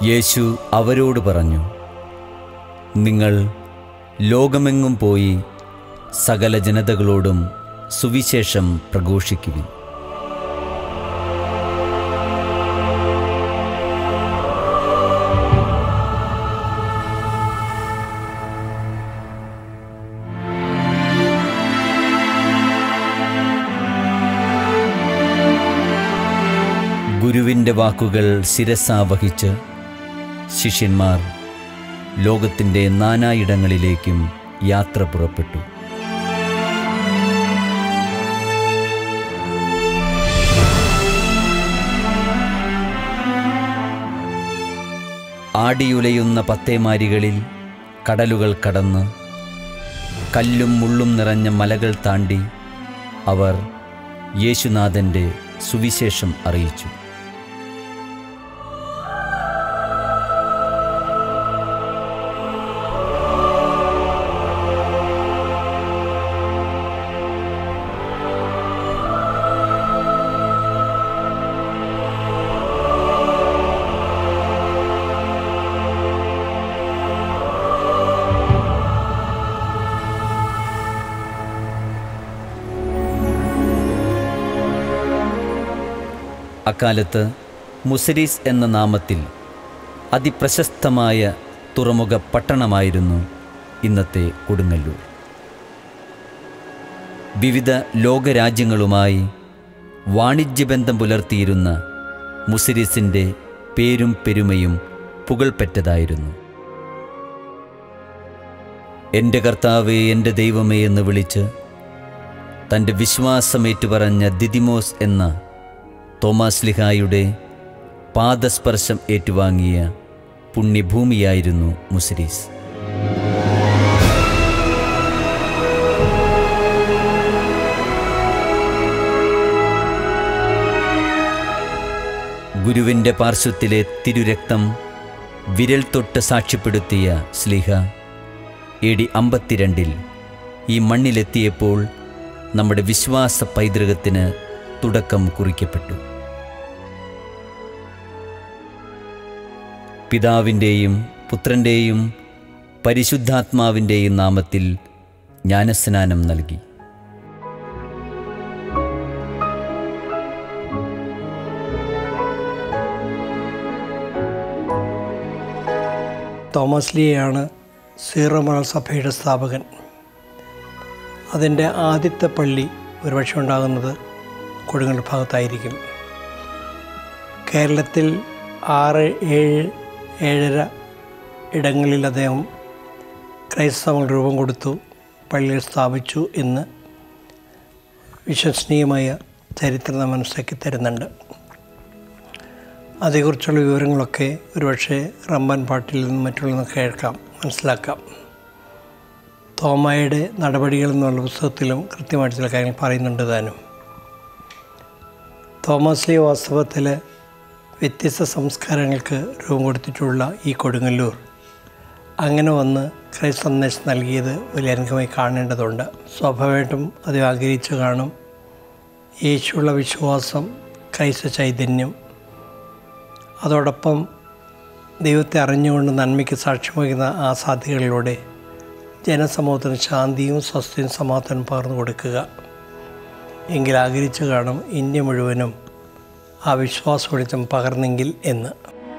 യേശു അവരോട് പറഞ്ഞു നിങ്ങൾ ലോകമെങ്ങും പോയി സകല ജനതകളോടും സുവിശേഷം പ്രഘോഷിക്കുവിൻ ഗുരുവിൻ്റെ വാക്കുകൾ ശിരസാവഹിച്ച് ശിഷ്യന്മാർ ലോകത്തിൻ്റെ നാനായിടങ്ങളിലേക്കും യാത്ര പുറപ്പെട്ടു ആടിയുലയുന്ന പത്തേമാരികളിൽ കടലുകൾ കടന്ന് കല്ലും മുള്ളും നിറഞ്ഞ മലകൾ താണ്ടി അവർ യേശുനാഥൻ്റെ സുവിശേഷം അറിയിച്ചു അക്കാലത്ത് മുസരീസ് എന്ന നാമത്തിൽ അതിപ്രശസ്തമായ തുറമുഖ പട്ടണമായിരുന്നു ഇന്നത്തെ കൊടുങ്ങല്ലൂർ വിവിധ ലോകരാജ്യങ്ങളുമായി വാണിജ്യബന്ധം പുലർത്തിയിരുന്ന മുസരീസിൻ്റെ പേരും പെരുമയും പുകൾപ്പെട്ടതായിരുന്നു എൻ്റെ കർത്താവേ എൻ്റെ ദൈവമേ എന്ന് വിളിച്ച് തൻ്റെ വിശ്വാസമേറ്റുപറഞ്ഞ ദിദിമോസ് എന്ന തോമാസ് ലിഹായുടെ പാദസ്പർശം ഏറ്റുവാങ്ങിയ പുണ്യഭൂമിയായിരുന്നു മുസിരീസ് ഗുരുവിൻ്റെ പാർശ്വത്തിലെ തിരുരക്തം വിരൽ തൊട്ട് സാക്ഷ്യപ്പെടുത്തിയ സ്ലിഹ എ ഡി അമ്പത്തിരണ്ടിൽ ഈ മണ്ണിലെത്തിയപ്പോൾ നമ്മുടെ വിശ്വാസ പൈതൃകത്തിന് തുടക്കം കുറിക്കപ്പെട്ടു പിതാവിൻ്റെയും പുത്രൻ്റെയും പരിശുദ്ധാത്മാവിൻ്റെയും നാമത്തിൽ ജ്ഞാനസ്നാനം നൽകി തോമസ് ലിയാണ് സീറോ മലർ സഭയുടെ സ്ഥാപകൻ അതിൻ്റെ ആദ്യത്തെ പള്ളി ഒരുപക്ഷെ ഉണ്ടാകുന്നത് കൊടുങ്ങല്ലൂർ ഭാഗത്തായിരിക്കും കേരളത്തിൽ ആറ് ഏഴ് ഏഴര ഇടങ്ങളിൽ അദ്ദേഹം ക്രൈസ്തവങ്ങൾ രൂപം കൊടുത്തു പള്ളികൾ സ്ഥാപിച്ചു എന്ന് വിശ്വസനീയമായ ചരിത്രം നാം മനസ്സിലാക്കി തരുന്നുണ്ട് അതേക്കുറിച്ചുള്ള വിവരങ്ങളൊക്കെ ഒരുപക്ഷെ റമ്പാൻ പാട്ടിൽ നിന്നും മറ്റുള്ള കേൾക്കാം മനസ്സിലാക്കാം തോമായുടെ നടപടികൾ എന്നുള്ള പുസ്തകത്തിലും കൃത്യമായിട്ട് ചില കാര്യങ്ങൾ പറയുന്നുണ്ട് താനും തോമസ് ലീ വാസ്തവത്തിൽ വ്യത്യസ്ത സംസ്കാരങ്ങൾക്ക് രൂപം കൊടുത്തിട്ടുള്ള ഈ കൊടുങ്ങല്ലൂർ അങ്ങനെ വന്ന് ക്രൈസ്ത സന്ദേശം നൽകിയത് വലിയ അനുഗ്രഹമായി കാണേണ്ടതുണ്ട് സ്വാഭാവികമായിട്ടും അത് ആഗ്രഹിച്ചു കാണും യേശുള്ള വിശ്വാസം ക്രൈസ്ത ചൈതന്യം അതോടൊപ്പം ദൈവത്തെ അറിഞ്ഞുകൊണ്ട് നന്മയ്ക്ക് സാക്ഷ്യം വഹിക്കുന്ന ആ സാധ്യതകളിലൂടെ ജനസമൂഹത്തിന് ശാന്തിയും സ്വസ്ഥയും സമാധാനം പകർന്നു കൊടുക്കുക എങ്കിൽ ആഗ്രഹിച്ചു കാണും ഇന്ത്യ മുഴുവനും ആ വിശ്വാസ വെളിച്ചം പകർന്നെങ്കിൽ എന്ന്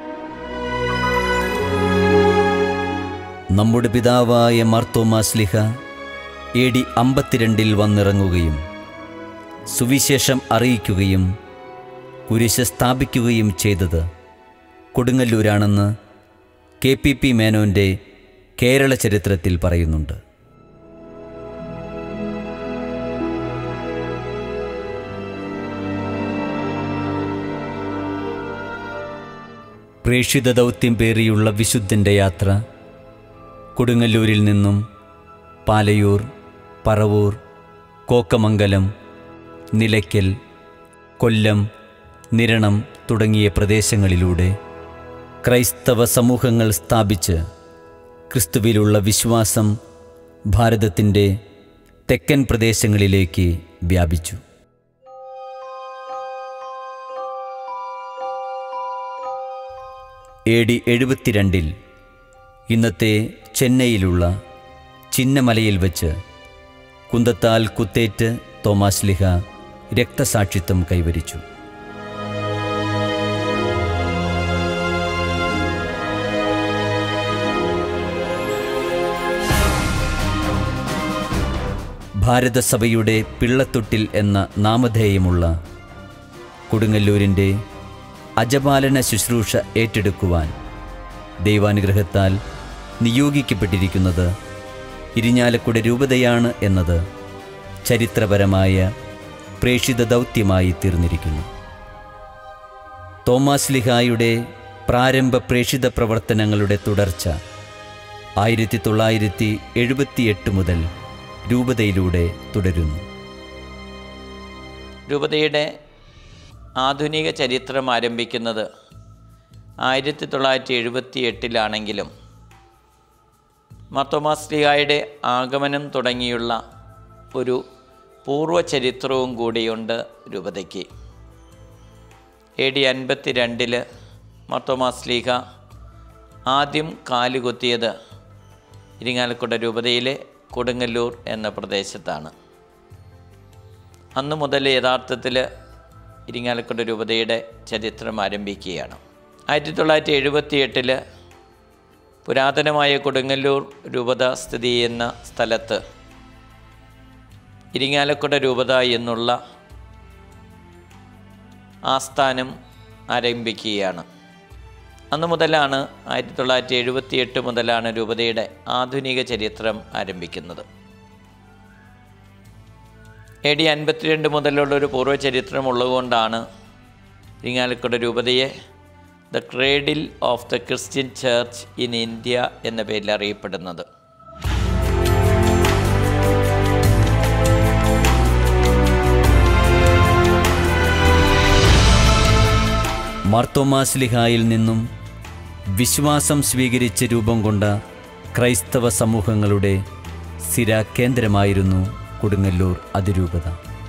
നമ്മുടെ പിതാവായ മാർത്തോമാസ്ലിഹ എ ഡി അമ്പത്തിരണ്ടിൽ വന്നിറങ്ങുകയും സുവിശേഷം അറിയിക്കുകയും കുരിശ് സ്ഥാപിക്കുകയും ചെയ്തത് കൊടുങ്ങല്ലൂരാണെന്ന് കെ പി പി മേനോൻ്റെ കേരള ചരിത്രത്തിൽ പറയുന്നുണ്ട് പ്രേക്ഷിത ദൗത്യം പേറിയുള്ള വിശുദ്ധൻ്റെ യാത്ര കൊടുങ്ങല്ലൂരിൽ നിന്നും പാലയൂർ പറവൂർ കോക്കമംഗലം നിലയ്ക്കൽ കൊല്ലം നിരണം തുടങ്ങിയ പ്രദേശങ്ങളിലൂടെ ക്രൈസ്തവ സമൂഹങ്ങൾ സ്ഥാപിച്ച് ക്രിസ്തുവിലുള്ള വിശ്വാസം ഭാരതത്തിൻ്റെ തെക്കൻ പ്രദേശങ്ങളിലേക്ക് വ്യാപിച്ചു എ ഡി എഴുപത്തിരണ്ടിൽ ഇന്നത്തെ ചെന്നൈയിലുള്ള ചിന്നമലയിൽ വച്ച് കുന്തത്താൽ കുത്തേറ്റ് തോമാസ് ലിഹ രക്തസാക്ഷിത്വം കൈവരിച്ചു ഭാരതസഭയുടെ പിള്ളത്തൊട്ടിൽ എന്ന നാമധേയമുള്ള കൊടുങ്ങല്ലൂരിൻ്റെ അജപാലന ശുശ്രൂഷ ഏറ്റെടുക്കുവാൻ ദൈവാനുഗ്രഹത്താൽ നിയോഗിക്കപ്പെട്ടിരിക്കുന്നത് ഇരിഞ്ഞാലക്കുട രൂപതയാണ് എന്നത് ചരിത്രപരമായ പ്രേക്ഷിത ദൗത്യമായി തീർന്നിരിക്കുന്നു തോമാസ് ലിഹായുടെ പ്രാരംഭ പ്രേക്ഷിത പ്രവർത്തനങ്ങളുടെ തുടർച്ച ആയിരത്തി തൊള്ളായിരത്തി എഴുപത്തിയെട്ട് മുതൽ രൂപതയിലൂടെ തുടരുന്നു രൂപതയുടെ ആധുനിക ചരിത്രം ആരംഭിക്കുന്നത് ആയിരത്തി തൊള്ളായിരത്തി എഴുപത്തി എട്ടിലാണെങ്കിലും മത്തോമാസ്ലിഹായുടെ ആഗമനം തുടങ്ങിയുള്ള ഒരു പൂർവ്വ ചരിത്രവും കൂടിയുണ്ട് രൂപതയ്ക്ക് എ ഡി അൻപത്തി രണ്ടില് മത്തോമാസ്ലീഹ ആദ്യം കാലുകുത്തിയത് ഇരിങ്ങാലക്കുട രൂപതയിലെ കൊടുങ്ങല്ലൂർ എന്ന പ്രദേശത്താണ് അന്നു മുതൽ യഥാർത്ഥത്തിൽ ഇരിങ്ങാലക്കുട രൂപതയുടെ ചരിത്രം ആരംഭിക്കുകയാണ് ആയിരത്തി തൊള്ളായിരത്തി എഴുപത്തി എട്ടിൽ പുരാതനമായ കൊടുങ്ങല്ലൂർ രൂപത സ്ഥിതി ചെയ്യുന്ന സ്ഥലത്ത് ഇരിങ്ങാലക്കുട രൂപത എന്നുള്ള ആസ്ഥാനം ആരംഭിക്കുകയാണ് അന്നു മുതലാണ് ആയിരത്തി തൊള്ളായിരത്തി എഴുപത്തി എട്ട് മുതലാണ് രൂപതയുടെ ആധുനിക ചരിത്രം ആരംഭിക്കുന്നത് എ ഡി അൻപത്തിരണ്ട് മുതലുള്ള ഒരു പൂർവ്വ ചരിത്രം ഉള്ളതുകൊണ്ടാണ് ഇരിങ്ങാലക്കുട രൂപതയെ the cradle of the Christian church in India എന്ന പേരിൽ അറിയപ്പെടുന്നത് മാർത്തോമാസ്ലിഹായിൽ നിന്നും വിശ്വാസം സ്വീകരിച്ച് രൂപം കൊണ്ട ക്രൈസ്തവ സമൂഹങ്ങളുടെ സ്ഥിരാകേന്ദ്രമായിരുന്നു കൊടുങ്ങല്ലൂർ അതിരൂപത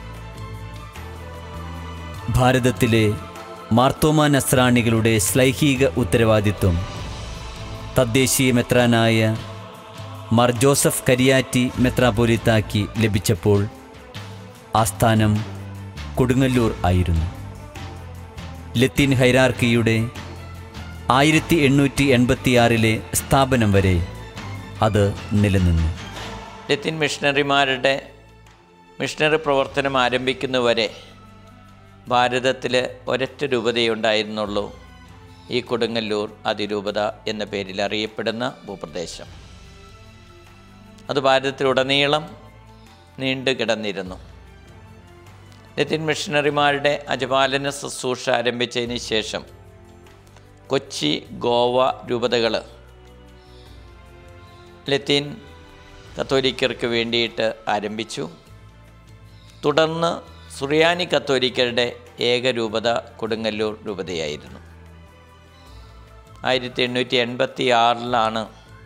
ഭാരതത്തിലെ മാർത്തോമാ നസ്രാണികളുടെ ശ്ലൈഹിക ഉത്തരവാദിത്വം തദ്ദേശീയ മെത്രാനായ മാർ ജോസഫ് കരിയാറ്റി മെത്രാപോലിത്താക്കി ലഭിച്ചപ്പോൾ ആസ്ഥാനം കൊടുങ്ങല്ലൂർ ആയിരുന്നു ലത്തീൻ ഹൈരാർക്കിയുടെ ആയിരത്തി എണ്ണൂറ്റി എൺപത്തിയാറിലെ സ്ഥാപനം വരെ അത് നിലനിന്നു ലത്തീൻ മിഷണറിമാരുടെ മിഷണറി പ്രവർത്തനം ആരംഭിക്കുന്നവരെ ഭാരതത്തിൽ ഒരൊറ്റ രൂപതയുണ്ടായിരുന്നുള്ളൂ ഈ കൊടുങ്ങല്ലൂർ അതിരൂപത എന്ന പേരിൽ അറിയപ്പെടുന്ന ഭൂപ്രദേശം അത് ഭാരതത്തിലുടനീളം നീണ്ടു കിടന്നിരുന്നു ലത്തീൻ മിഷണറിമാരുടെ അജപാലന ശുശ്രൂഷ ആരംഭിച്ചതിന് ശേഷം കൊച്ചി ഗോവ രൂപതകൾ ലത്തീൻ കത്തോലിക്കർക്ക് വേണ്ടിയിട്ട് ആരംഭിച്ചു തുടർന്ന് സുറിയാനി കത്തോലിക്കരുടെ ഏക രൂപത കൊടുങ്ങല്ലൂർ രൂപതയായിരുന്നു ആയിരത്തി എണ്ണൂറ്റി എൺപത്തി ആറിലാണ്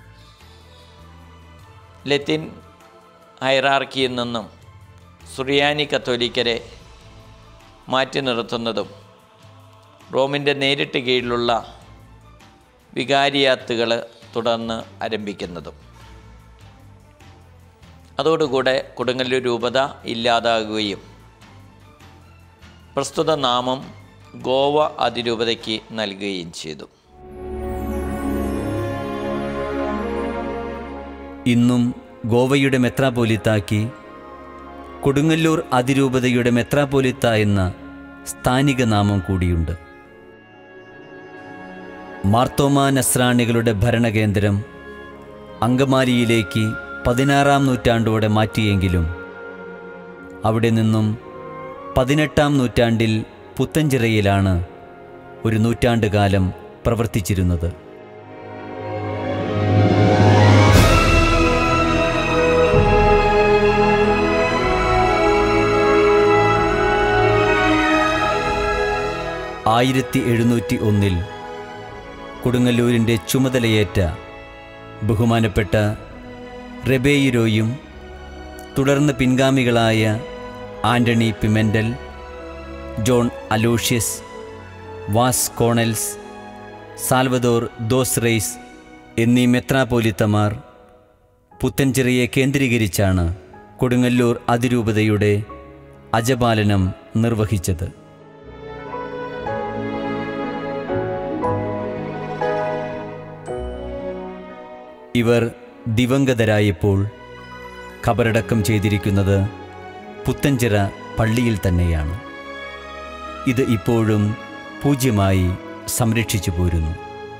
ലത്തീൻ ഹൈറാർക്കിയിൽ നിന്നും സുറിയാനി കത്തോലിക്കരെ മാറ്റി നിർത്തുന്നതും റോമിൻ്റെ നേരിട്ട് കീഴിലുള്ള വികാരിയാത്തുകൾ തുടർന്ന് ആരംഭിക്കുന്നതും അതോടുകൂടെ കൊടുങ്ങല്ലൂർ രൂപത ഇല്ലാതാകുകയും പ്രസ്തുത നാമം ഗോവ അതിരൂപതയ്ക്ക് നൽകുകയും ചെയ്തു ഇന്നും ഗോവയുടെ മെത്രാപോലിത്താക്കി കൊടുങ്ങല്ലൂർ അതിരൂപതയുടെ മെത്രാപോലിത്ത എന്ന സ്ഥാനിക നാമം കൂടിയുണ്ട് മാർത്തോമാ നസ്രാണികളുടെ ഭരണകേന്ദ്രം അങ്കമാലിയിലേക്ക് പതിനാറാം നൂറ്റാണ്ടോടെ മാറ്റിയെങ്കിലും അവിടെ നിന്നും പതിനെട്ടാം നൂറ്റാണ്ടിൽ പുത്തഞ്ചിറയിലാണ് ഒരു നൂറ്റാണ്ട് കാലം പ്രവർത്തിച്ചിരുന്നത് ആയിരത്തി എഴുന്നൂറ്റി ഒന്നിൽ കൊടുങ്ങല്ലൂരിൻ്റെ ചുമതലയേറ്റ ബഹുമാനപ്പെട്ട റെബേയിരോയും തുടർന്ന് പിൻഗാമികളായ Antony Pimentel John Aloysius Vaz കോണൽസ് സാൽവദോർ ദോസ് റെയ്സ് എന്നീ മെത്രാപോലിത്തമാർ പുത്തൻചിറയെ കേന്ദ്രീകരിച്ചാണ് കൊടുങ്ങല്ലൂർ അതിരൂപതയുടെ അജപാലനം നിർവഹിച്ചത് ഇവർ ദിവംഗതരായപ്പോൾ ഖബറടക്കം ചെയ്തിരിക്കുന്നത് പുത്തഞ്ചിറ പള്ളിയിൽ തന്നെയാണ് ഇത് ഇപ്പോഴും പൂജ്യമായി സംരക്ഷിച്ചു പോരുന്നു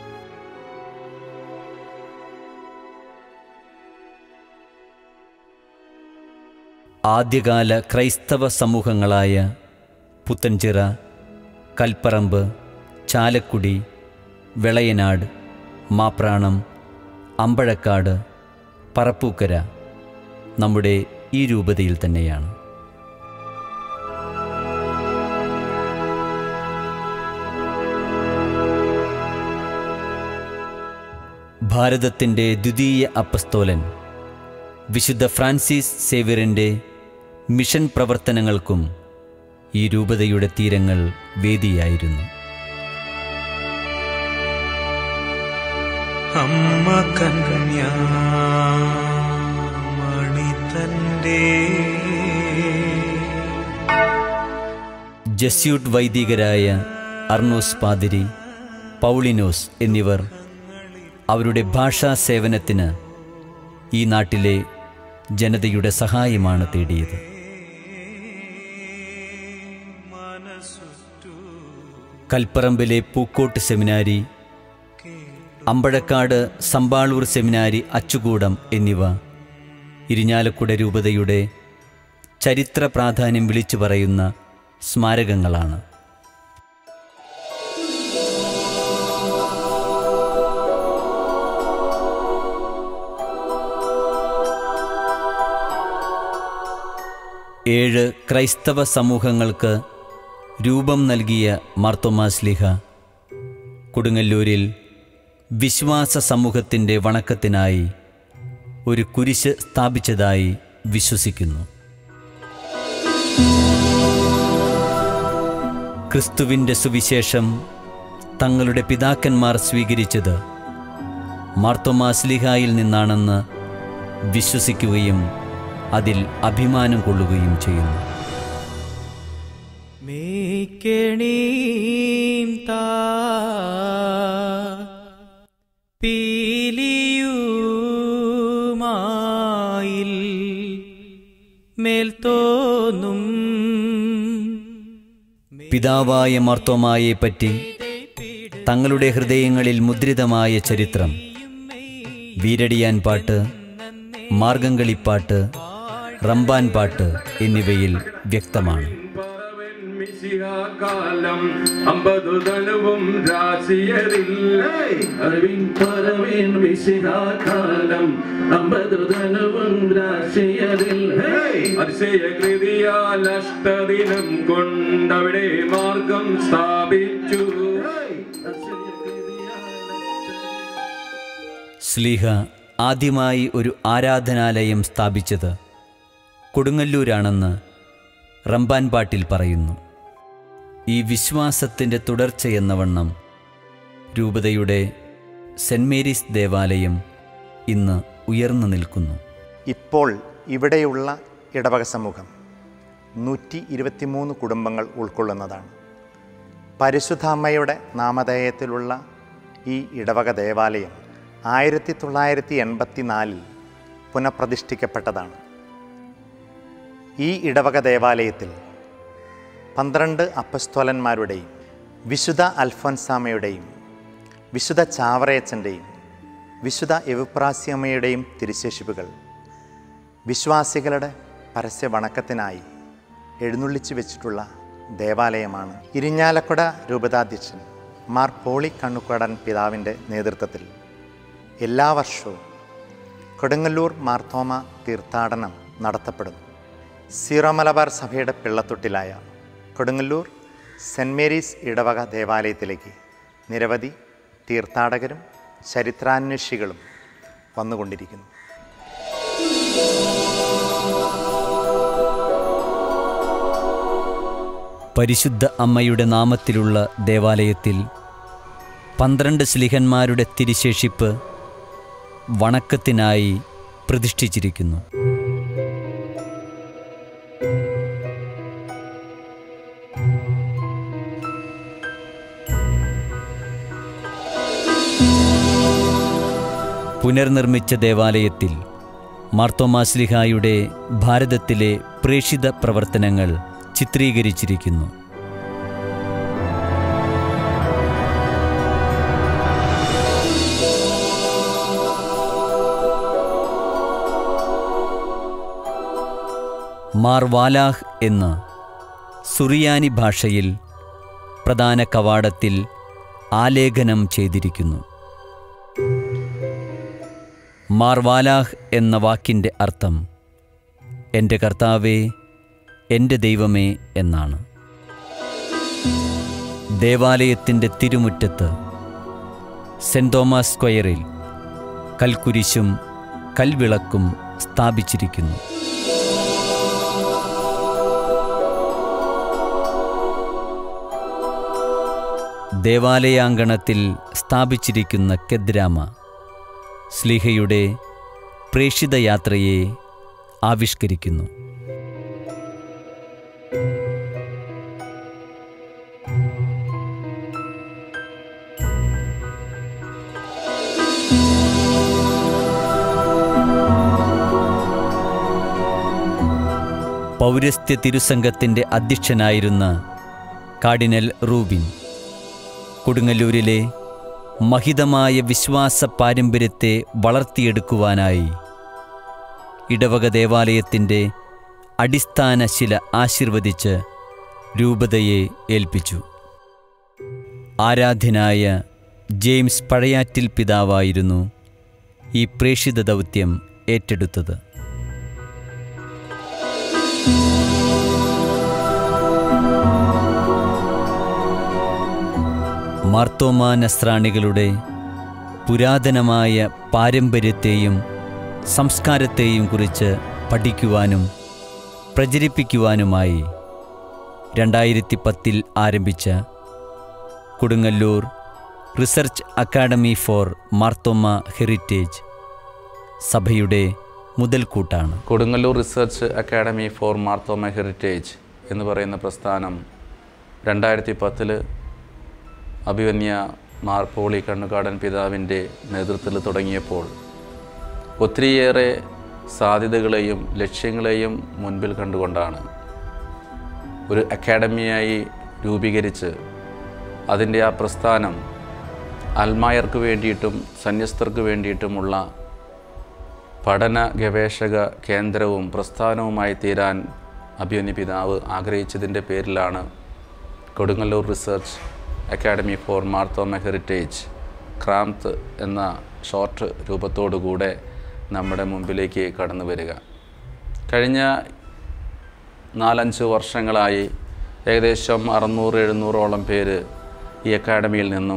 ആദ്യകാല ക്രൈസ്തവ സമൂഹങ്ങളായ പുത്തൻചിറ കൽപ്പറമ്പ് ചാലക്കുടി വെളയനാട് മാപ്രാണം അമ്പഴക്കാട് പറപ്പൂക്കര നമ്മുടെ ഈ രൂപതയിൽ തന്നെയാണ് ഭാരതത്തിൻ്റെ ദ്വിതീയ അപ്പസ്തോലൻ വിശുദ്ധ ഫ്രാൻസിസ് സേവ്യറിൻ്റെ മിഷൻ പ്രവർത്തനങ്ങൾക്കും ഈ രൂപതയുടെ തീരങ്ങൾ വേദിയായിരുന്നു അമ്മ കന്യാമണി തന്റെ ജസ്യൂട്ട് വൈദികരായ അർണോസ് പാതിരി പൗളിനോസ് എന്നിവർ അവരുടെ ഭാഷാ സേവനത്തിന് ഈ നാട്ടിലെ ജനതയുടെ സഹായമാണ് തേടിയത് കൽപ്പറമ്പിലെ പൂക്കോട്ട് സെമിനാരി അമ്പഴക്കാട് സമ്പാളൂർ സെമിനാരി അച്ചുകൂടം എന്നിവ ഇരിഞ്ഞാലക്കുട രൂപതയുടെ ചരിത്ര പ്രാധാന്യം വിളിച്ചു പറയുന്ന സ്മാരകങ്ങളാണ് ഏഴ് ക്രൈസ്തവ സമൂഹങ്ങൾക്ക് രൂപം നൽകിയ മാർത്തോമാസ്ലിഹ കൊടുങ്ങല്ലൂരിൽ വിശ്വാസ സമൂഹത്തിൻ്റെ വണക്കത്തിനായി ഒരു കുരിശ് സ്ഥാപിച്ചതായി വിശ്വസിക്കുന്നു ക്രിസ്തുവിൻ്റെ സുവിശേഷം തങ്ങളുടെ പിതാക്കന്മാർ സ്വീകരിച്ചത് മാർത്തോമാസ്ലിഹായിൽ നിന്നാണെന്ന് വിശ്വസിക്കുകയും അതിൽ അഭിമാനം കൊള്ളുകയും ചെയ്യുന്നു മേക്കണീം താ പീലിയുമായിൽ മേൽത്തോന്നും പിതാവായ മാർത്തോമായെപ്പറ്റി തങ്ങളുടെ ഹൃദയങ്ങളിൽ മുദ്രിതമായ ചരിത്രം വീരടിയാൻ പാട്ട് മാർഗംകളിപ്പാട്ട് റംബാൻ പാട്ട് എന്നിവയിൽ വ്യക്തമാണ് പറവൻ മിശിഹാകാലം അമ്പതു തനുവും രാശിയരിൽ അറിവിൻ പറവിൻ മിശിഹാകാലം അമ്പതു തനുവും രാശിയരിൽ അതിശയകൃതിയാൽ അഷ്ടദിനം കൊണ്ടവിടെ മാർഗം സ്ഥാപിച്ചു സ്ലീഹ ആദ്യമായി ഒരു ആരാധനാലയം സ്ഥാപിച്ചത് കൊടുങ്ങല്ലൂരാണെന്ന് റംബാൻ പാട്ടിൽ പറയുന്നു ഈ വിശ്വാസത്തിൻ്റെ തുടർച്ചയെന്ന വണ്ണം രൂപതയുടെ സെൻറ് മേരീസ് ദേവാലയം ഇന്ന് ഉയർന്നു നിൽക്കുന്നു ഇപ്പോൾ ഇവിടെയുള്ള ഇടവക സമൂഹം നൂറ്റി ഇരുപത്തിമൂന്ന് കുടുംബങ്ങൾ ഉൾക്കൊള്ളുന്നതാണ് പരിശുദ്ധ അമ്മയുടെ നാമധേയത്തിലുള്ള ഈ ഇടവക ദേവാലയം ആയിരത്തി തൊള്ളായിരത്തി എൺപത്തി നാലിൽ പുനഃപ്രതിഷ്ഠിക്കപ്പെട്ടതാണ് ഈ ഇടവക ദേവാലയത്തിൽ പന്ത്രണ്ട് അപ്പസ്തോലന്മാരുടെയും വിശുദ്ധ അൽഫോൻസാമയുടെയും വിശുദ്ധ ചാവറയച്ചൻ്റെയും വിശുദ്ധ എവുപ്രാസ്യമ്മയുടെയും തിരുശേഷിപ്പുകൾ വിശ്വാസികളുടെ പരസ്യ വണക്കത്തിനായി എഴുന്നള്ളിച്ചു വെച്ചിട്ടുള്ള ദേവാലയമാണ് ഇരിഞ്ഞാലക്കുട രൂപതാധ്യക്ഷൻ മാർ പോളി കണ്ണുക്കടൻ പിതാവിൻ്റെ നേതൃത്വത്തിൽ എല്ലാ വർഷവും കൊടുങ്ങല്ലൂർ മാർത്തോമ തീർത്ഥാടനം നടത്തപ്പെടുന്നു സീറോ മലബാർ സഭയുടെ പിള്ളത്തൊട്ടിലായ കൊടുങ്ങല്ലൂർ സെൻറ് മേരീസ് ഇടവക ദേവാലയത്തിലേക്ക് നിരവധി തീർത്ഥാടകരും ചരിത്രാന്വേഷികളും വന്നുകൊണ്ടിരിക്കുന്നു പരിശുദ്ധ അമ്മയുടെ നാമത്തിലുള്ള ദേവാലയത്തിൽ പന്ത്രണ്ട് സ്ലിഹന്മാരുടെ തിരുശേഷിപ്പ് വണക്കത്തിനായി പ്രതിഷ്ഠിച്ചിരിക്കുന്നു പുനർനിർമ്മിച്ച ദേവാലയത്തിൽ മാർത്തോമാസ്ലിഹായുടെ ഭാരതത്തിലെ പ്രേഷിത പ്രവർത്തനങ്ങൾ ചിത്രീകരിച്ചിരിക്കുന്നു മാർവാലാഹ് എന്ന് സുറിയാനി ഭാഷയിൽ പ്രധാന കവാടത്തിൽ ആലേഖനം ചെയ്തിരിക്കുന്നു മാർവാലാഹ് എന്ന വാക്കിൻ്റെ അർത്ഥം എൻ്റെ കർത്താവേ എൻ്റെ ദൈവമേ എന്നാണ് ദേവാലയത്തിൻ്റെ തിരുമുറ്റത്ത് സെൻറ് തോമസ് സ്ക്വയറിൽ കൽക്കുരിശും കൽവിളക്കും സ്ഥാപിച്ചിരിക്കുന്നു ദേവാലയാങ്കണത്തിൽ സ്ഥാപിച്ചിരിക്കുന്ന കെദ്രാമ സ്ലിഹയുടെ പ്രേഷിത യാത്രയെ ആവിഷ്കരിക്കുന്നു പൗരസ്ത്യ തിരുസംഘത്തിൻ്റെ അധ്യക്ഷനായിരുന്ന കാർഡിനൽ റൂബിൻ കൊടുങ്ങല്ലൂരിലെ മഹിതമായ വിശ്വാസ പാരമ്പര്യത്തെ വളർത്തിയെടുക്കുവാനായി ഇടവക ദേവാലയത്തിൻ്റെ അടിസ്ഥാന ശില ആശീർവദിച്ച് രൂപതയെ ഏൽപ്പിച്ചു ആരാധ്യനായ ജെയിംസ് പഴയാറ്റിൽ പിതാവായിരുന്നു ഈ പ്രേഷിത ദൗത്യം ഏറ്റെടുത്തത് മാർത്തോമാ നസ്രാണികളുടെ പുരാതനമായ പാരമ്പര്യത്തെയും സംസ്കാരത്തെയും കുറിച്ച് പഠിക്കുവാനും പ്രചരിപ്പിക്കുവാനുമായി രണ്ടായിരത്തി പത്തിൽ ആരംഭിച്ച Kodungallur research academy for Marthoma heritage സഭയുടെ മുതൽക്കൂട്ടാണ് Kodungallur research academy for Marthoma heritage എന്ന് പറയുന്ന പ്രസ്ഥാനം രണ്ടായിരത്തി പത്തിൽ അഭിവന്യ മാർപ്പോളി കണ്ണുകാടൻ പിതാവിൻ്റെ നേതൃത്വത്തിൽ തുടങ്ങിയപ്പോൾ ഒത്തിരിയേറെ സാധ്യതകളെയും ലക്ഷ്യങ്ങളെയും മുൻപിൽ കണ്ടുകൊണ്ടാണ് ഒരു അക്കാഡമിയായി രൂപീകരിച്ച് അതിൻ്റെ ആ പ്രസ്ഥാനം അൽമായർക്ക് വേണ്ടിയിട്ടും സന്യസ്തർക്ക് വേണ്ടിയിട്ടുമുള്ള പഠന ഗവേഷക കേന്ദ്രവും പ്രസ്ഥാനവുമായി തീരാൻ അഭിമന്യ പിതാവ് ആഗ്രഹിച്ചതിൻ്റെ പേരിലാണ് Kodungallur research academy for Marthoma heritage ക്രാംത്ത് എന്ന ഷോർട്ട് രൂപത്തോടുകൂടെ നമ്മുടെ മുമ്പിലേക്ക് കടന്നു വരിക കഴിഞ്ഞ നാലഞ്ച് വർഷങ്ങളായി ഏകദേശം അറുന്നൂറ് എഴുന്നൂറോളം പേര് ഈ അക്കാഡമിയിൽ നിന്നും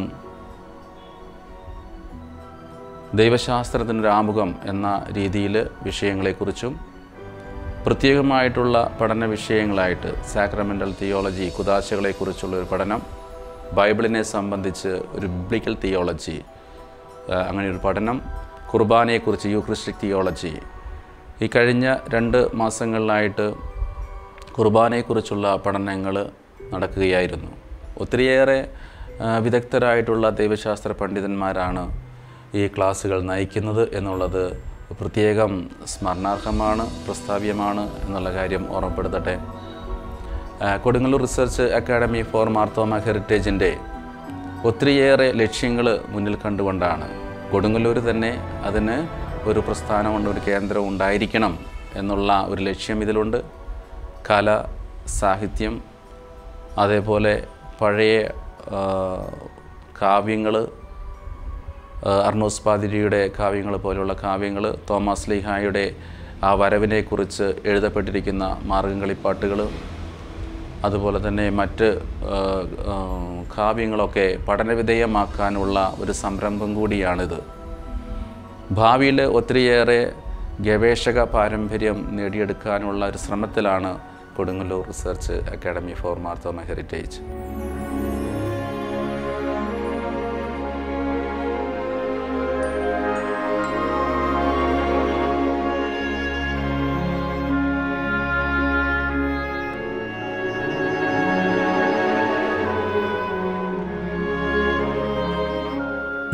ദൈവശാസ്ത്രത്തിൻ്റെ ആമുഖം എന്ന രീതിയിൽ വിഷയങ്ങളെക്കുറിച്ചും പ്രത്യേകമായിട്ടുള്ള പഠന വിഷയങ്ങളായിട്ട് സാക്രമെൻ്റൽ തിയോളജി കുതാശകളെക്കുറിച്ചുള്ള ഒരു പഠനം ബൈബിളിനെ സംബന്ധിച്ച് ഒരു ബിബ്ലിക്കൽ തിയോളജി അങ്ങനെ ഒരു പഠനം കുർബാനയെക്കുറിച്ച് യൂക്രിസ്റ്റിക് തിയോളജി ഈ കഴിഞ്ഞ രണ്ട് മാസങ്ങളിലായിട്ട് കുർബാനയെക്കുറിച്ചുള്ള പഠനങ്ങൾ നടക്കുകയായിരുന്നു ഒത്തിരിയേറെ ആ, വിദഗ്ധരായിട്ടുള്ള ദൈവശാസ്ത്ര പണ്ഡിതന്മാരാണ് ഈ ക്ലാസ്സുകൾ നയിക്കുന്നത് എന്നുള്ളത് പ്രത്യേകം സ്മരണാർഹമാണ് പ്രസ്താവ്യമാണ് എന്നുള്ള കാര്യം ഓർമ്മപ്പെടുത്തട്ടെ ആ, Kodungallur research academy for Marthoma ഹെറിറ്റേജിൻ്റെ ഒത്തിരിയേറെ ലക്ഷ്യങ്ങൾ മുന്നിൽ കണ്ടുകൊണ്ടാണ് കൊടുങ്ങല്ലൂർ തന്നെ അതിന് ഒരു പ്രസ്ഥാനമുണ്ട് ഒരു കേന്ദ്രം ഉണ്ടായിരിക്കണം എന്നുള്ള ഒരു ലക്ഷ്യം ഇതിലുണ്ട് കല സാഹിത്യം അതേപോലെ പഴയ കാവ്യങ്ങൾ അർണോസ് പാതിരിയുടെ കാവ്യങ്ങൾ പോലെയുള്ള കാവ്യങ്ങൾ തോമസ് ലീഹായുടെ ആ വരവിനെക്കുറിച്ച് എഴുതപ്പെട്ടിരിക്കുന്ന മാർഗംകളിപ്പാട്ടുകൾ അതുപോലെ തന്നെ മറ്റ് ആ, ആ, കാവ്യങ്ങളൊക്കെ പഠനവിധേയമാക്കാനുള്ള ഒരു സംരംഭം കൂടിയാണിത് ഭാവിയിൽ ഒത്തിരിയേറെ ഗവേഷക പാരമ്പര്യം നേടിയെടുക്കാനുള്ള ഒരു ശ്രമത്തിലാണ് Kodungallur research academy for Marthoma heritage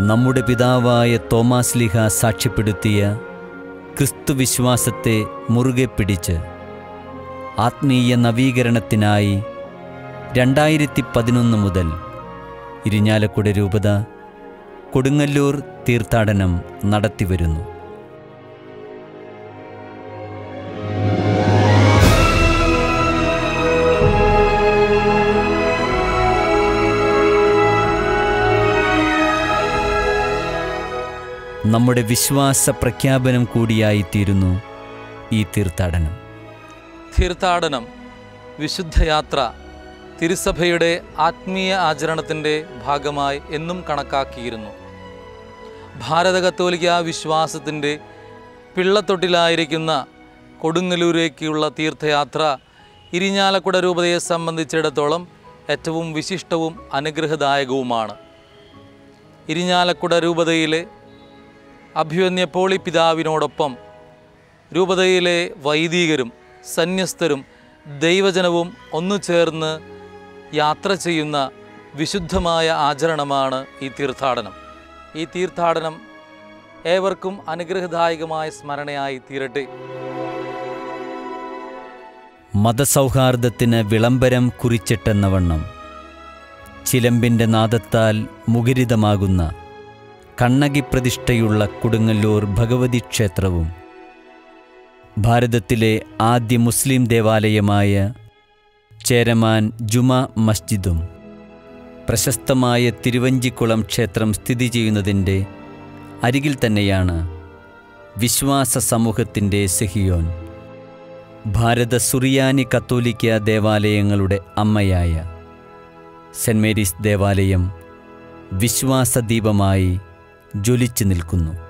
നമ്മുടെ പിതാവായ തോമാസ്ലിഹ സാക്ഷ്യപ്പെടുത്തിയ ക്രിസ്തുവിശ്വാസത്തെ മുറുകെ പിടിച്ച് ആത്മീയ നവീകരണത്തിനായി രണ്ടായിരത്തി പതിനൊന്ന് മുതൽ ഇരിഞ്ഞാലക്കുട രൂപത കൊടുങ്ങല്ലൂർ തീർത്ഥാടനം നടത്തിവരുന്നു നമ്മുടെ വിശ്വാസ പ്രഖ്യാപനം കൂടിയായിത്തീരുന്നു ഈ തീർത്ഥാടനം തീർത്ഥാടനം വിശുദ്ധയാത്ര തിരുസഭയുടെ ആത്മീയ ആചരണത്തിൻ്റെ ഭാഗമായി എന്നും കണക്കാക്കിയിരുന്നു ഭാരത കത്തോലിക്ക വിശ്വാസത്തിൻ്റെ പിള്ളത്തൊട്ടിലായിരിക്കുന്ന കൊടുങ്ങല്ലൂരേക്കുള്ള തീർത്ഥയാത്ര ഇരിഞ്ഞാലക്കുട രൂപതയെ സംബന്ധിച്ചിടത്തോളം ഏറ്റവും വിശിഷ്ടവും അനുഗ്രഹദായകവുമാണ് ഇരിഞ്ഞാലക്കുട രൂപതയിലെ അഭിവന്യ പോളി പിതാവിനോടൊപ്പം രൂപതയിലെ വൈദികരും സന്യസ്തരും ദൈവജനവും ഒന്നു ചേർന്ന് യാത്ര ചെയ്യുന്ന വിശുദ്ധമായ ആചരണമാണ് ഈ തീർത്ഥാടനം ഈ തീർത്ഥാടനം ഏവർക്കും അനുഗ്രഹദായകമായ സ്മരണയായി തീരട്ടെ മതസൗഹാർദ്ദത്തിന് വിളംബരം കുറിച്ചിട്ടെന്നവണ്ണം ചിലമ്പിൻ്റെ നാദത്താൽ മുഖരിതമാകുന്ന കണ്ണകി പ്രതിഷ്ഠയുള്ള കൊടുങ്ങല്ലൂർ ഭഗവതി ക്ഷേത്രവും ഭാരതത്തിലെ ആദ്യ മുസ്ലിം ദേവാലയമായ ചേരമാൻ ജുമ മസ്ജിദും പ്രശസ്തമായ തിരുവഞ്ചിക്കുളം ക്ഷേത്രം സ്ഥിതി ചെയ്യുന്നതിൻ്റെ അരികിൽ തന്നെയാണ് വിശ്വാസ സമൂഹത്തിൻ്റെ സെഹിയോൻ ഭാരത സുറിയാനി കത്തോലിക്ക ദേവാലയങ്ങളുടെ അമ്മയായ സെൻറ് മേരീസ് ദേവാലയം വിശ്വാസദീപമായി ജ്വലിച്ചു നിൽക്കുന്നു